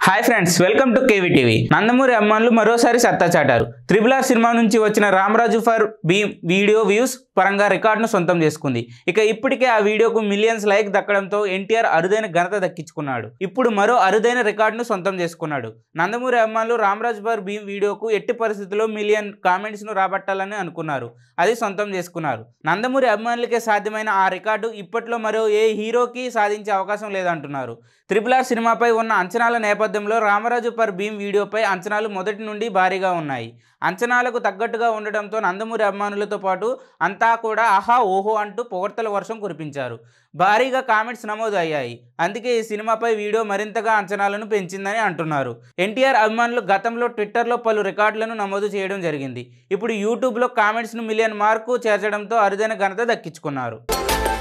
hi friends welcome to K V TV Nandamuri అమ్మాన్లు మరోసారి సత్తా చాటారు త్రిబుల్ ఆర్ సినిమా నుంచి వచ్చిన Ramaraju for Bheem video views పరంగా రికార్డును సొంతం చేసుకుంది ఇక ఇప్పటికే ఆ వీడియోకు మిలియన్స్ లైక్ దక్కడంతో ఎన్టీఆర్ అరుదైన ఘనత దక్కించుకున్నాడు ఇప్పుడు మరో అరుదైన రికార్డును సొంతం చేసుకున్నాడు నందమూరి అమ్మాన్లు రామరాజు ఫర్ భీమ్ వీడియోకు ఎట్టి పరిస్థితుల్లో మిలియన్ కామెంట్స్ ను రాబట్టాలని అనుకున్నారు అది సొంతం చేసుకున్నారు నందమూరి అభిమానులకే సాధ్యమైన ఆ రికార్డు ఇప్పట్లో మరో ఏ హీరోకి సాధించే అవకాశం లేదంటున్నారు త్రిపుల్ ఆర్ సినిమాపై ఉన్న అంచనాల నేపథ్యంలో రామరాజు పర్ భీమ్ వీడియోపై అంచనాలు మొదటి నుండి భారీగా ఉన్నాయి అంచనాలకు తగ్గట్టుగా ఉండడంతో నందమూరి అభిమానులతో పాటు అంతా కూడా ఆహా ఓహో అంటూ పొగడ్తల వర్షం కురిపించారు భారీగా కామెంట్స్ నమోదు అయ్యాయి అందుకే ఈ సినిమాపై వీడియో మరింతగా అంచనాలను పెంచిందని అంటున్నారు ఎన్టీఆర్ అభిమానులు గతంలో ట్విట్టర్లో పలు రికార్డులను నమోదు చేయడం జరిగింది ఇప్పుడు యూట్యూబ్లో కామెంట్స్ను మిలియన్ మార్కు చేర్చడంతో అరుదైన ఘనత దక్కించుకున్నారు